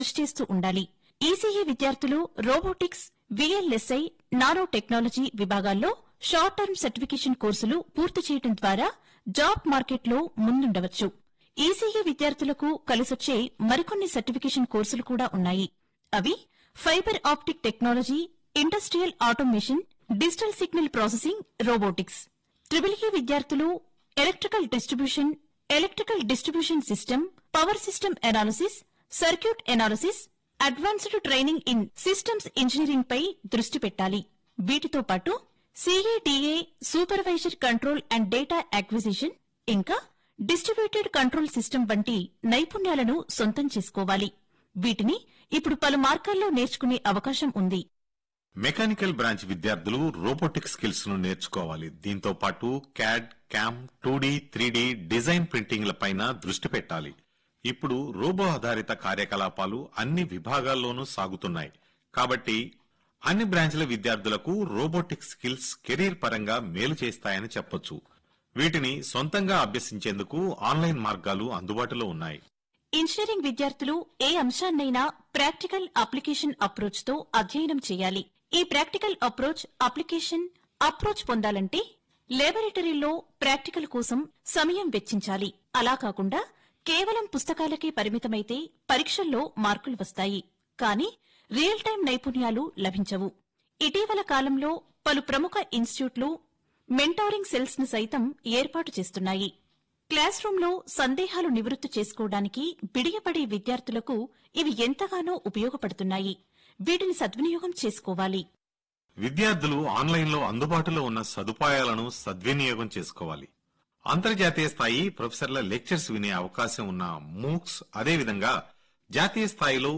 కృషి చేస్తూ ఉండాలి ఈసీఈ విద్యార్థులు రోబోటిక్స్ విఎల్ఎస్ఐ నానో టెక్నాలజీ విభాగాల్లో షార్ట్ టర్మ్ సర్టిఫికేషన్ కోర్సులు పూర్తి చేయడం ద్వారా జాబ్ మార్కెట్లో ముందుండవచ్చు ఈసీఈ విద్యార్థులకు కలిసొచ్చే మరికొన్ని సర్టిఫికేషన్ కోర్సులు కూడా ఉన్నాయి అవి fibre optic technology industrial automation digital signal processing robotics triple E విద్యార్థులు electrical distribution electrical distribution system power system analysis circuit analysis advanced training in systems engineering పై దృష్టి పెట్టాలి వీటితో పాటు SCADA supervisor control and data acquisition ఇంకా distributed control system వంటి నైపుణ్యాలను సొంతం చేసుకోవాలి వీటిని ఇప్పుడు పలు మార్గాల్లో నేర్చుకునే అవకాశం ఉంది మెకానికల్ బ్రాంచ్ విద్యార్థులు రోబోటిక్ స్కిల్స్ ను నేర్చుకోవాలి దీంతో పాటు CAD CAM two D three D design ప్రింటింగ్ల పైన దృష్టి పెట్టాలి ఇప్పుడు రోబో ఆధారిత కార్యకలాపాలు అన్ని విభాగాల్లోనూ సాగుతున్నాయి కాబట్టి అన్ని బ్రాంచ్ల విద్యార్థులకు రోబోటిక్ స్కిల్స్ కెరీర్ పరంగా మేలు చేస్తాయని చెప్పొచ్చు వీటిని సొంతంగా అభ్యసించేందుకు ఆన్లైన్ మార్గాలు అందుబాటులో ఉన్నాయి ఇంజనీరింగ్ విద్యార్థులు ఏ అంశాన్నైనా ప్రాక్టికల్ అప్లికేషన్ అప్రోచ్ తో అధ్యయనం చేయాలి ఈ ప్రాక్టికల్ అప్రోచ్ అప్లికేషన్ అప్రోచ్ పొందాలంటే లేబొరేటరీలో ప్రాక్టికల్ కోసం సమయం వెచ్చించాలి అలా కాకుండా కేవలం పుస్తకాలకే పరిమితమైతే పరీక్షల్లో మార్కులు వస్తాయి కానీ రియల్ టైం నైపుణ్యాలు లభించవు ఇటీవల కాలంలో పలు ప్రముఖ ఇన్స్టిట్యూట్లు మెంటారింగ్ సెల్స్ ను సైతం ఏర్పాటు చేస్తున్నాయి క్లాస్ రూంలో సందేహాలు నివృత్తి చేసుకోవడానికి బిడియపడే విద్యార్థులకు ఇవి ఎంతగానో ఉపయోగపడుతున్నాయి వీటిని సద్వినియోగం చేసుకోవాలి విద్యార్థులు ఆన్లైన్లో అందుబాటులో ఉన్న సదుపాయాలను సద్వినియోగం చేసుకోవాలి అంతర్జాతీయ స్థాయి ప్రొఫెసర్ల లెక్చర్స్ వినే అవకాశం ఉన్న మూక్స్ అదేవిధంగా జాతీయ స్థాయిలో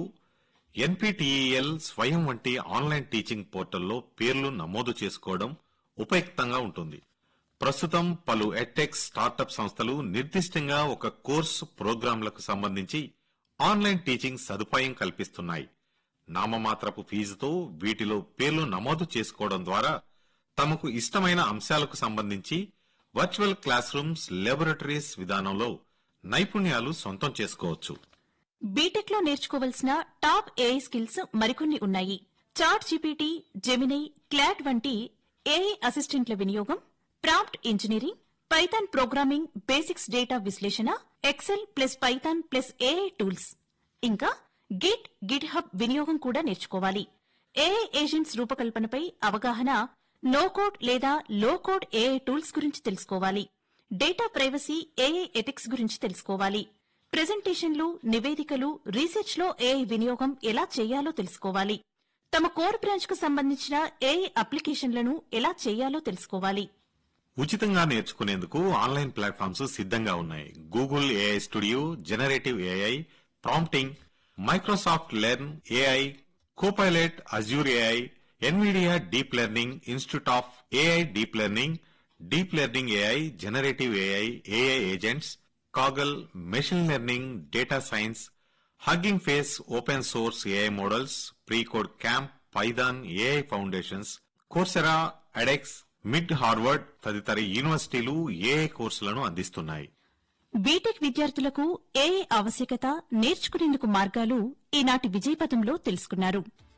ఎన్పీటీఈఎల్ స్వయం వంటి ఆన్లైన్ టీచింగ్ పోర్టల్లో పేర్లు నమోదు చేసుకోవడం ఉపయుక్తంగా ఉంటుంది ప్రస్తుతం పలు ఎడ్టెక్ స్టార్టప్ సంస్థలు నిర్దిష్టంగా ఒక కోర్సు ప్రోగ్రాంలకు సంబంధించి ఆన్లైన్ టీచింగ్ సదుపాయం కల్పిస్తున్నాయి నామమాత్రపు ఫీజుతో వీటిలో పేర్లు నమోదు చేసుకోవడం ద్వారా తమకు ఇష్టమైన అంశాలకు సంబంధించి వర్చువల్ క్లాస్ రూమ్స్ లాబొరేటరీస్ విధానంలో నైపుణ్యాలు సొంతం చేసుకోవచ్చు బీటెక్ లో నేర్చుకోవలసిన టాప్ ఏఐ స్కిల్స్ మరికొన్ని ఉన్నాయి చాట్ జీపీటీ జెమినై క్లాట్ వంటి ఏఐ అసిస్టెంట్ల వినియోగం prompt engineering Python programming basics data విశ్లేషణ Excel plus Python plus AI tools ఇంకా గిట్ గిట్ హబ్ వినియోగం కూడా నేర్చుకోవాలి ఏఐ ఏజెంట్స్ రూపకల్పనపై అవగాహన నో కోడ్ లేదా లో కోడ్ ఏఐ టూల్స్ గురించి తెలుసుకోవాలి డేటా ప్రైవసీ ఏఐ ఎథిక్స్ గురించి తెలుసుకోవాలి ప్రెజెంటేషన్లు నివేదికలు రీసెర్చ్ లో ఏఐ వినియోగం ఎలా చేయాలో తెలుసుకోవాలి తమ కోర్ బ్రాంచ్ కు సంబంధించిన ఏఐ అప్లికేషన్లను ఎలా చేయాలో తెలుసుకోవాలి ఉచితంగా నేర్చుకునేందుకు ఆన్లైన్ ప్లాట్ఫామ్స్ సిద్ధంగా ఉన్నాయి Google AI Studio generative AI prompting Microsoft Learn AI Copilot Azure AI Nvidia Deep Learning Institute of AI deep learning deep learning AI generative AI AI agents Kaggle machine learning data science Hugging Face open source AI models free code camp Python AI foundations Coursera edX MIT Harvard తదితర యూనివర్సిటీలు AI కోర్సులను అందిస్తున్నాయి BTech విద్యార్థులకు AI ఆవశ్యకత నేర్చుకునేందుకు మార్గాలు ఈనాటి విజయపథంలో తెలుసుకున్నారు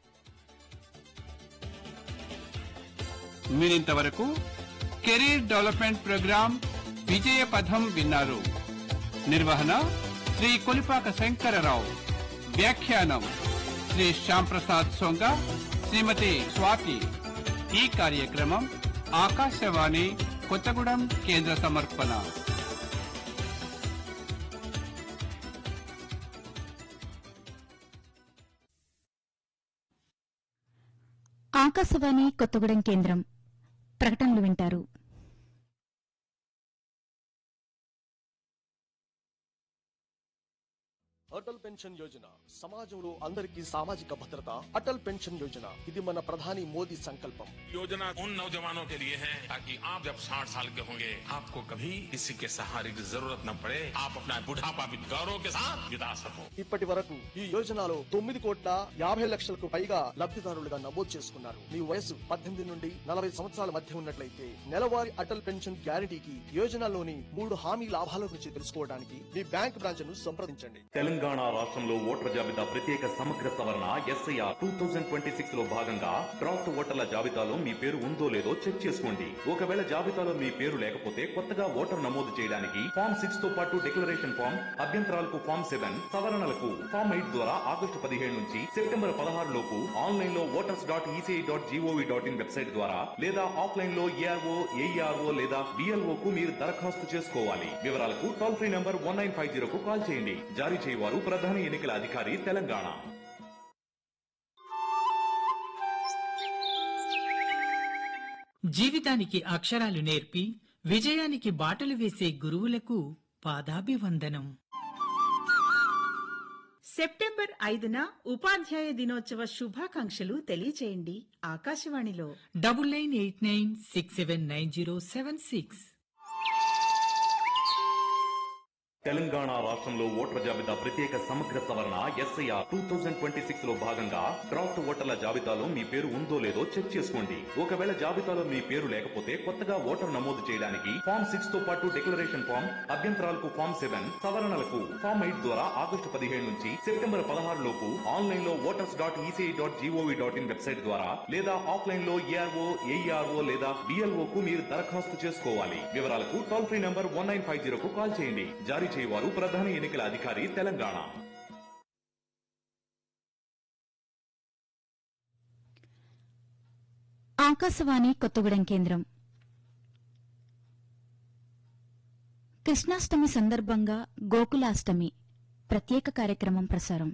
మీరింతవరకు కెరీర్ డెవలప్మెంట్ ప్రోగ్రాం విజయ పథం విన్నారు నిర్వహణ శ్రీ కొలిపాక శంకరరావు వ్యాఖ్యానం శ్రీ శ్యాంప్రసాద్ సొంగ శ్రీమతి స్వాతి ఈ కార్యక్రమం ఆకాశవాణి కొత్తగూడెం కేంద్ర సమర్పణ ఆకాశవాణి కొత్తగూడెం కేంద్రం ప్రకటనలు వింటారు అటల్ పెన్షన్ యోజన సమాజంలో అందరికీ సామాజిక భద్రత అటల్ పెన్షన్ యోజన ఇది మన ప్రధాని మోదీ సంకల్పం योजना उन नौजवानों के लिए है ताकि आप जब 60 साल के होंगे आपको कभी किसी के सहारे की जरूरत न पड़े आप अपना बुढ़ापा भी गौरव के साथ बिता सको ఇప్పటి వరకు ఈ యోజనలో తొమ్మిది కోట్ల యాభై లక్షలకు పైగా లబ్ధిదారులుగా నమోదు చేసుకున్నారు మీ వయసు పద్దెనిమిది నుండి నలభై సంవత్సరాల మధ్య ఉన్నట్లయితే నెలవారీ అటల్ పెన్షన్ గ్యారంటీకి యోజనలోని మూడు హామీ లాభాల గురించి తెలుసుకోవడానికి మీ బ్యాంక్ బ్రాంచ్ ను సంప్రదించండి తెలంగాణ తెలంగాణ రాష్ట్రంలో ఓటర్ల జాబితా ప్రత్యేక సమగ్ర సవరణ SIR two thousand twenty six లో భాగంగా డ్రాఫ్ట్ ఓటర్ల జాబితాలో మీ పేరు ఉందో లేదో చెక్ చేసుకోండి ఒకవేళ జాబితాలో మీ పేరు లేకపోతే కొత్తగా ఓటర్ నమోదు చేయడానికి ఫామ్ సిక్స్ తో పాటు డిక్లరేషన్ ఫామ్ అభ్యంతరాలకు ఫామ్ సెవెన్ సవరణలకు ఫామ్ ఎయిట్ ద్వారా ఆగస్టు పదిహేడు నుంచి సెప్టెంబర్ పదహారు లోపు ఆన్లైన్ లో voters dot ECI dot GOV dot in website ద్వారా లేదా ఆఫ్లైన్ లో ఏఆర్ఓ ఏఈఆర్ఓ లేదా బిఎల్ఓ కు మీరు దరఖాస్తు చేసుకోవాలి వివరాలకు toll free number one nine five zero కు కాల్ చేయండి జారీ చేయవారు ప్రధాన ఎన్నికల అధికారి తెలంగాణ జీవితానికి అక్షరాలు నేర్పి విజయానికి బాటలు వేసే గురువులకు పాదాభివందనం సెప్టెంబర్ ఐదున ఉపాధ్యాయ దినోత్సవ శుభాకాంక్షలు తెలియచేయండి ఆకాశవాణిలో double nine eight nine six seven nine zero seven six Telangana రాష్ట్రంలో ఓటర్ల జాబితా ప్రత్యేక సమగ్ర సవరణ SIR two thousand twenty six లో భాగంగా డ్రాఫ్ట్ ఓటర్ల జాబితాలో మీ పేరు ఉందో లేదో చెక్ చేసుకోండి ఒకవేళ జాబితాలో మీ పేరు లేకపోతే కొత్తగా ఓటర్ నమోదు చేయడానికి ఫామ్ సిక్స్ తో పాటు డిక్లరేషన్ ఫామ్ అభ్యంతరాలకు ఫామ్ సెవెన్ సవరణలకు ఫామ్ ఎయిట్ ద్వారా ఆగస్టు పదిహేడు నుంచి సెప్టెంబర్ పదహారు లోపు ఆన్లైన్ లో voters dot ECI dot GOV dot in website ద్వారా లేదా ఆఫ్లైన్ లో ఏఆర్ఓ ఏఈఆర్ఓ లేదా బిఎల్ఓ కు మీరు దరఖాస్తు చేసుకోవాలి వివరాలకు toll free number one nine five zero కు కాల్ చేయండి జారీ చేయవారు ప్రధాన ఎన్నికల అధికారి తెలంగాణ ఆకాశవాణి కొత్తగూడెం కేంద్రం కృష్ణాష్టమి సందర్భంగా గోకులాష్టమి ప్రత్యేక కార్యక్రమం ప్రసారం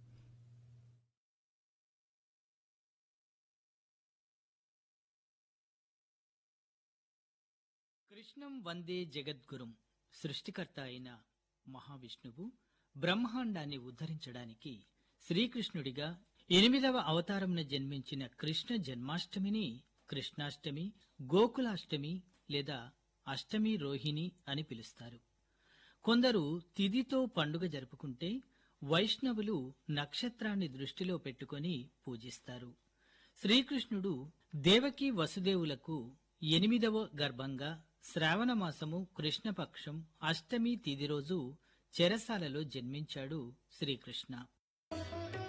కృష్ణం వందే జగద్గురుం సృష్టికర్త అయిన మహావిష్ణువు బ్రహ్మాండాన్ని ఉద్ధరించడానికి శ్రీకృష్ణుడిగా ఎనిమిదవ అవతారంన జన్మించిన కృష్ణ జన్మాష్టమిని కృష్ణాష్టమి గోకులాష్టమి లేదా అష్టమి రోహిణి అని పిలుస్తారు కొందరు తిథితో పండుగ జరుపుకుంటే వైష్ణవులు నక్షత్రాన్ని దృష్టిలో పెట్టుకొని పూజిస్తారు శ్రీకృష్ణుడు దేవకి వసుదేవులకు ఎనిమిదవ గర్భంగా శ్రావణ మాసము కృష్ణపక్షం అష్టమి తిథి రోజు చెరసాలలో జన్మించాడు శ్రీకృష్ణ